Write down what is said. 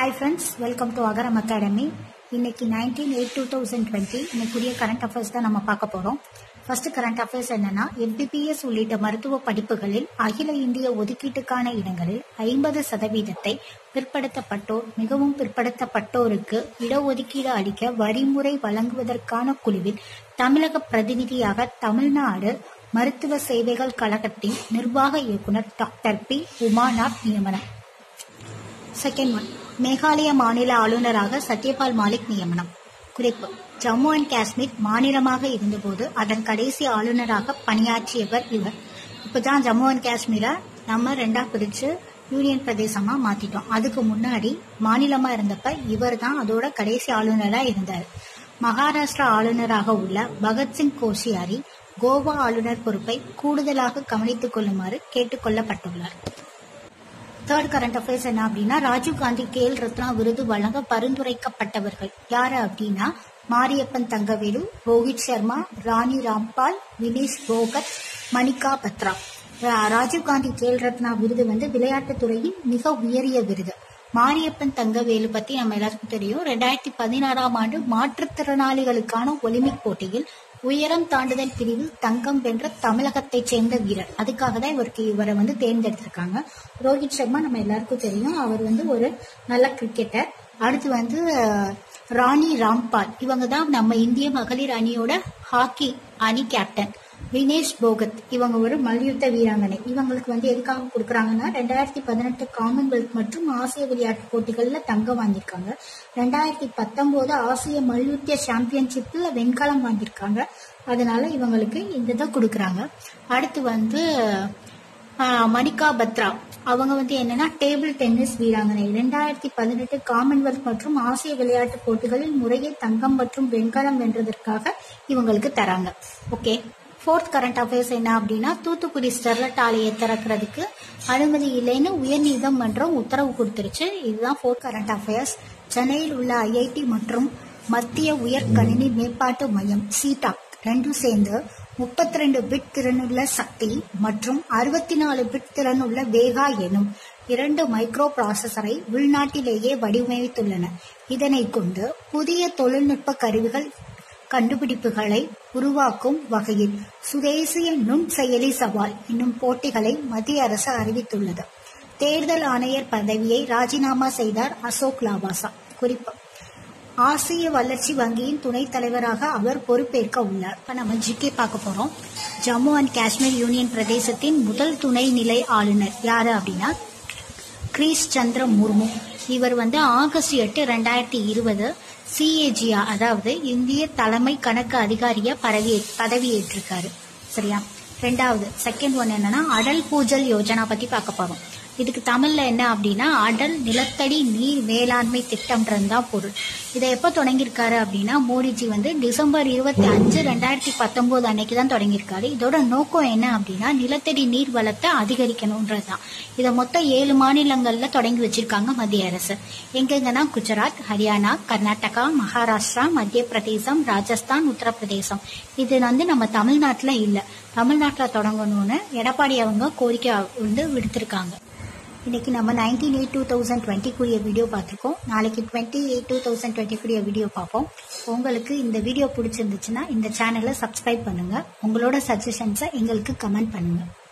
hi friends welcome to Agaram academy இன்னைக்கு nineteen eight two thousand twenty இன்னைக்குரிய current affairs தான் நம்ம பார்க்க போகிறோம் ஃபர்ஸ்ட் கரண்ட் அஃபேர்ஸ் என்னன்னா எம்பிபிஎஸ் உள்ளிட்ட மருத்துவ படிப்புகளில் அகில இந்திய ஒதுக்கீட்டுக்கான இடங்களில் ஐம்பது சதவீதத்தை பிற்படுத்தப்பட்டோர் மிகவும் பிற்படுத்தப்பட்டோருக்கு இடஒதுக்கீடு அளிக்க வரிமுறை வழங்குவதற்கான குழுவில் தமிழக பிரதிநிதியாக தமிழ்நாடு மருத்துவ சேவைகள் கழகத்தின் நிர்வாக இயக்குனர் டாக்டர் பி உமாநாத் நியமனம் செகண்ட் ஒன் மேகாலய மாநில ஆளுநராக சத்யபால் மாலிக் நியமனம் குறிப்பு ஜம்மு அண்ட் காஷ்மீர் மாநிலமாக இருந்தபோது அதன் கடைசி ஆளுநராக பணியாற்றியவர் இவர் இப்பதான் ஜம்மு அண்ட் காஷ்மீரை நம்ம ரெண்டா பிரிச்சு யூனியன் பிரதேசமா மாத்திட்டோம் அதுக்கு முன்னாடி மாநிலமா இருந்தப்ப இவர் தான் அதோட கடைசி ஆளுநரா இருந்தார் மகாராஷ்டிரா ஆளுநராக உள்ள பகத்சிங் கோஷியாரி கோவா ஆளுநர் பொறுப்பை கூடுதலாக கவனித்துக் கொள்ளுமாறு கேட்டுக் கொள்ளப்பட்டுள்ளார் தேர்ட் கரண்ட் அஃபேர்ஸ் என்ன அப்படின்னா ராஜீவ்காந்தி கேல் ரத்னா விருது வழங்க பரிந்துரைக்கப்பட்டவர்கள் யாரு அப்படின்னா மாரியப்பன் தங்கவேலு ரோஹித் சர்மா ராணி ராம்பால் வினேஷ் போகத் மணிகா பத்ரா ராஜீவ்காந்தி கேல் ரத்னா விருது வந்து விளையாட்டுத் துறையின் மிக உயரிய விருது மாரியப்பன் தங்கவேலு பத்தி நம்ம எல்லாருக்கும் தெரியும் ரெண்டாயிரத்தி பதினாறாம் ஆண்டு மாற்றுத்திறனாளிகளுக்கான ஒலிம்பிக் போட்டியில் உயரம் தாண்டுதல் பிரிவில் தங்கம் வென்ற தமிழகத்தை சேர்ந்த வீரர் அதுக்காக தான் இவருக்கு இவரை வந்து தேர்ந்தெடுத்திருக்காங்க ரோஹித் சர்மா நம்ம எல்லாருக்கும் தெரியும் அவர் வந்து ஒரு நல்ல கிரிக்கெட்டர் அடுத்து வந்து ராணி ராம்பால் இவங்க தான் நம்ம இந்திய மகளிர் அணியோட ஹாக்கி அணி கேப்டன் வினேஷ் போகத் இவங்க ஒரு மல்யுத்த வீராங்கனை இவங்களுக்கு வந்து எதுக்காக கொடுக்குறாங்கன்னா ரெண்டாயிரத்தி பதினெட்டு காமன்வெல்த் மற்றும் ஆசிய விளையாட்டு போட்டிகள்ல தங்கம் வாங்கியிருக்காங்க ரெண்டாயிரத்தி பத்தொன்பது ஆசிய மல்யுத்த சாம்பியன்ஷிப்ல வெண்கலம் வாங்கியிருக்காங்க அதனால இவங்களுக்கு இந்த இதை கொடுக்குறாங்க அடுத்து வந்து மணிகா பத்ரா அவங்க வந்து என்னன்னா டேபிள் டென்னிஸ் வீராங்கனை ரெண்டாயிரத்தி பதினெட்டு காமன்வெல்த் மற்றும் ஆசிய விளையாட்டு போட்டிகளில் முறையே தங்கம் மற்றும் வெண்கலம் வென்றதற்காக இவங்களுக்கு தராங்க ஓகே ஃபோர்த் கரண்ட் அஃபேர்ஸ் என்ன அப்படின்னா தூத்துக்குடி ஸ்டெர்லைட் ஆலையை திறக்கிறதுக்கு அனுமதி இல்லைன்னு உயர்நீதிமன்றம் உத்தரவு கொடுத்துருச்சு இதுதான் ஃபோர்த் கரண்ட் அஃபேர்ஸ் சென்னையில் உள்ள ஐஐடி மற்றும் மத்திய உயர் கணினி மேம்பாட்டு மையம் சிடாக் ரெண்டும் சேர்ந்து முப்பத்தி ரெண்டு பிட் திறனுள்ள சக்தி மற்றும் அறுபத்தி நாலு பிட் திறனுள்ள வேகா எனும் இரண்டு மைக்ரோ ப்ராசஸரை உள்நாட்டிலேயே வடிவமைத்துள்ளன இதனை கொண்டு புதிய தொழில்நுட்ப கருவிகள் கண்டுபிடிப்புகளை உருவாக்கும் வகையில் சுதேசிய நுண் செயலி சவால் என்னும் போட்டிகளை மத்திய அரசு அறிவித்துள்ளது தேர்தல் ஆணையர் பதவியை ராஜினாமா செய்தார் அசோக் லாவாசா குறிப்பு ஆசிய வளர்ச்சி வங்கியின் துணைத் தலைவராக அவர் பொறுப்பேற்க உள்ளார் இப்ப நம்ம ஜிகே பார்க்க போறோம் ஜம்மு அண்ட் காஷ்மீர் யூனியன் பிரதேசத்தின் முதல் துணை நிலை ஆளுநர் யாரு அப்படின்னா கிரீஷ் சந்திர முர்மு இவர் வந்து ஆகஸ்ட் எட்டு ரெண்டாயிரத்தி இருபது சிஏஜியா அதாவது இந்திய தலைமை கணக்கு அதிகாரியா பதவி பதவியேற்றிருக்காரு சரியா ரெண்டாவது செகண்ட் ஒன் என்னன்னா அடல் பூஜல் யோஜனா பத்தி பார்க்க போறோம் இதுக்கு தமிழ்ல என்ன அப்படின்னா அடல் நிலத்தடி நீர் மேலாண்மை திட்டம்ன்றது தான் பொருள் இதை எப்போ தொடங்கியிருக்காரு அப்படின்னா மோடிஜி வந்து டிசம்பர் இருபத்தி அஞ்சு ரெண்டாயிரத்தி பத்தொன்பது அன்னைக்கு தான் தொடங்கியிருக்காரு இதோட நோக்கம் என்ன அப்படின்னா நிலத்தடி நீர் வளத்தை அதிகரிக்கணும்ன்றது தான் இதை மொத்தம் ஏழு மாநிலங்கள்ல தொடங்கி வச்சிருக்காங்க மத்திய அரசு எங்கெங்கன்னா குஜராத் ஹரியானா கர்நாடகா மகாராஷ்டிரா மத்திய பிரதேசம் ராஜஸ்தான் உத்தரப்பிரதேசம் இது வந்து நம்ம தமிழ்நாட்டில் இல்லை தமிழ்நாட்டில் தொடங்கணும்னு எடப்பாடி அவங்க கோரிக்கை வந்து விடுத்திருக்காங்க இன்னைக்கு நம்ம நைன்டீன் எயிட் டூ தௌசண்ட் டுவெண்ட்டிக்குரிய வீடியோ பார்த்துருக்கோம் நாளைக்கு டுவெண்ட்டி எயிட் டூ தௌசண்ட் டுவெண்ட்டிக்குரிய வீடியோ பார்ப்போம் உங்களுக்கு இந்த வீடியோ பிடிச்சிருந்துச்சுன்னா இந்த சேனலை சப்ஸ்கிரைப் பண்ணுங்க உங்களோட சஜஷன்ஸை எங்களுக்கு கமெண்ட் பண்ணுங்க